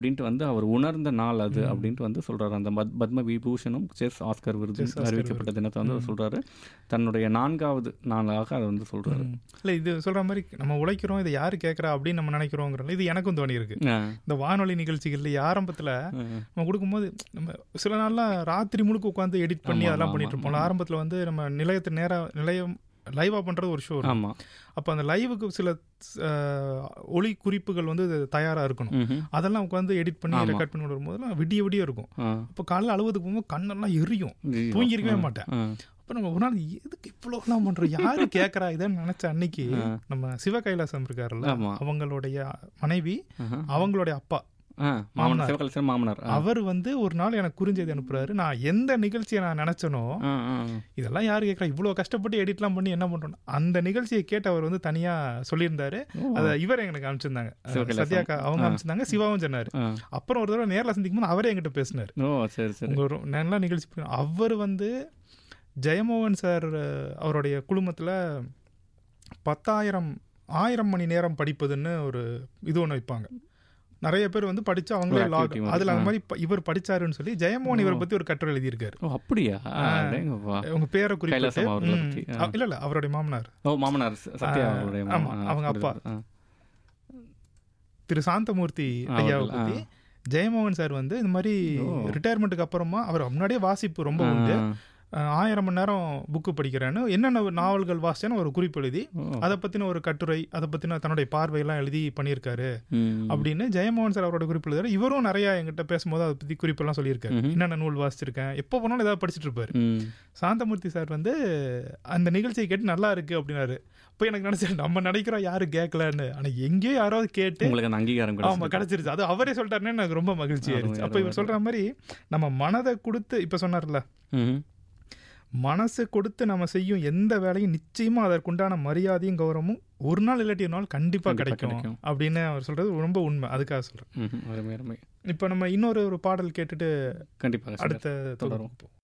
அப்படின்ட்டு வந்து அவர் உணர்ந்த நாள் அது அப்படின்ட்டு வந்து சொல்றாரு அந்த பத் பத்ம விபூஷணும் செஸ் ஆஸ்கர் விருது Chess Oscar அறிவிக்கப்பட்ட தினத்தை வந்து அவர் சொல்றாரு தன்னுடைய நான்காவது நாளாக அதை வந்து சொல்றாரு இல்லை இது சொல்ற மாதிரி நம்ம உழைக்கிறோம் இதை யாரு கேட்குறா அப்படின்னு நம்ம நினைக்கிறோங்கிறோம் இது எனக்கும் தோணி இருக்கு ஆ, இந்த வானொலி நிகழ்ச்சிகள்ல ஆரம்பத்துல ஆ, நம்ம கொடுக்கும்போது நம்ம சில நாள்லாம் ராத்திரி முழுக்க உட்காந்து எடிட் பண்ணி ஆமா, அதெல்லாம் ஆமா, பண்ணிட்டு இருப்போம் ஆரம்பத்துல வந்து நம்ம நிலையத்து நேரா நிலையம் லைவா பண்றது ஒரு ஷோ ஆமா அப்போ அந்த லைவுக்கு சில அஹ், ஒளி குறிப்புகள் வந்து தயாரா இருக்கணும் ம்ஹும். அதெல்லாம் உட்காந்து எடிட் பண்ணி ஆமா. ரெக்கார்ட் பண்ணி வரும்போதெல்லாம் விடிய விடிய இருக்கும் ஆ, அப்போ காலைல அழுவதுக்கு போகும்போது கண்ணெல்லாம் எரியும் ஐயோ. தூங்கியிருக்கவே ஆ, மாட்டேன் ஆ, அப்போ நம்ம ஒரு நாள் எதுக்கு இவ்வளோலாம் பண்றோம் யாரு கேட்கறா இதைன்னு நினைச்ச அன்னைக்கு ஆ. நம்ம சிவ கைலாசம் இருக்காருல்ல ஆமா. அவங்களுடைய மனைவி ஆஹா. அவங்களுடைய அப்பா ஆ, மாமனார் சிவகலசன் மாமனார் ஆ, அவர் வந்து ஒரு நாள் எனக்கு குறுஞ்செய்தி அனுப்புறாரு நான் எந்த நிகழ்ச்சியை நான் நினைச்சனோ ஆ, ஆ, இதெல்லாம் யாரு கேட்கறா இவ்வளோ கஷ்டப்பட்டு எடிட்லாம் பண்ணி என்ன பண்றோம் அந்த நிகழ்ச்சியை கேட்டு அவர் வந்து தனியா சொல்லியிருந்தாரு ஓ. அதை இவர் எனக்கு அனுப்பிச்சிருந்தாங்க சிவகைலாசம். சத்யாக்கா அவங்க அனுப்பிச்சிருந்தாங்க சிவாவும் சொன்னாரு ஆ. அப்புறம் ஒரு தடவை நேரில் சந்திக்கும் போது அவரே என்கிட்ட பேசினார் ஓ சரி சரி உங்க ஒரு நல்லா நிகழ்ச்சி பண்ணி- அவர் வந்து ஜெயமோகன் சார் அஹ், அவருடைய குழுமத்தில் பத்தாயிரம் ஆயிரம் மணி நேரம் படிப்பதுன்னு ஒரு இது ஒன்று வைப்பாங்க நிறைய பேர் வந்து படிச்சு அவங்களே ஒரு லாக் activity மாதிரி. அதில் அந்த மாதிரி ப- இவர் படிச்சாருன்னு சொல்லி ஜெயமோகன் இவரை பத்தி ஒரு கட்டுரை எழுதியிருக்காரு ஓ அப்படியா அடேங்கப்பா. உங்க பேரை குறிப்பிட்டு கைலாசம் அவர்களை ம், பத்தி, ஆ. அ- இல்ல இல்ல அவருடைய மாமனார் ஓ மாமனார் ச- சத்யா ஆ, அவருடைய ஆமா, மாமா. ஆ, அவங்க அப்பா. ஆ. திரு சாந்தமூர்த்தி ஆ, ஐயாவை அவர்கள், பத்தி ஜெயமோகன் சார் வந்து இந்த மாதிரி ரிட்டையர்மெண்ட்டுக்கு அப்புறமா அவர் முன்னாடியே வாசிப்பு ரொம்ப உண்டு ஆ. அஹ், ஆயிரம் மணி நேரம் புக்கு படிக்கிறேன்னு என்னென்ன நாவல்கள் வாசிச்சேன்னு ஒரு குறிப்பு எழுதி ஓ. அதை பத்தின ஒரு கட்டுரை அதை பத்தின தன்னுடைய பார்வையெல்லாம் எழுதி பண்ணியிருக்காரு ம். அப்படின்னு ஜெயமோகன் சார் அவரோட குறிப்பு எழுதுறாரு இவரும் நிறைய எங்கிட்ட பேசும்போது அதை பத்தி குறிப்பெல்லாம் சொல்லியிருக்காரு என்னென்ன நூல் வாசிச்சிருக்கேன் எப்போ போனாலும் ஏதாவது படிச்சிட்டு இருப்பாரு ம். சாந்தமூர்த்தி சார் வந்து அந்த நிகழ்ச்சியை கேட்டு நல்லா இருக்கு அப்படின்னாரு இப்போ எனக்கு நினைச்சேன் நம்ம நினைக்கிறோம் யாரு கேட்கலன்னு ஆனா எங்கேயோ யாராவது கேட்டு உங்களுக்கு அந்த அங்கீகாரம் ஆமா கிடைச்சது. கிடைச்சிருச்சு அது அவரே சொல்லிட்டாருன்னு எனக்கு ரொம்ப மகிழ்ச்சி ஆயிருச்சு அப்ப இவர் சொல்ற மாதிரி நம்ம மனதை கொடுத்து இப்ப சொன்னார்ல ம். மனசு கொடுத்து நம்ம செய்யும் எந்த வேலையும் நிச்சயமா அதற்குண்டான மரியாதையும் கௌரவமும் ஒரு நாள் இல்லாட்டி ஒரு நாள் கண்டிப்பா கண்டிப்பா கிடைக்கும் கிடைக்கும். அப்படின்னு அவர் சொல்றது ரொம்ப உண்மை அதுக்காக சொல்றேன் ம். அருமை அருமை இப்ப நம்ம இன்னொரு ஒரு பாடல் கேட்டுட்டு கண்டிப்பாக சார். அடுத்த தொடரும். தொடரும்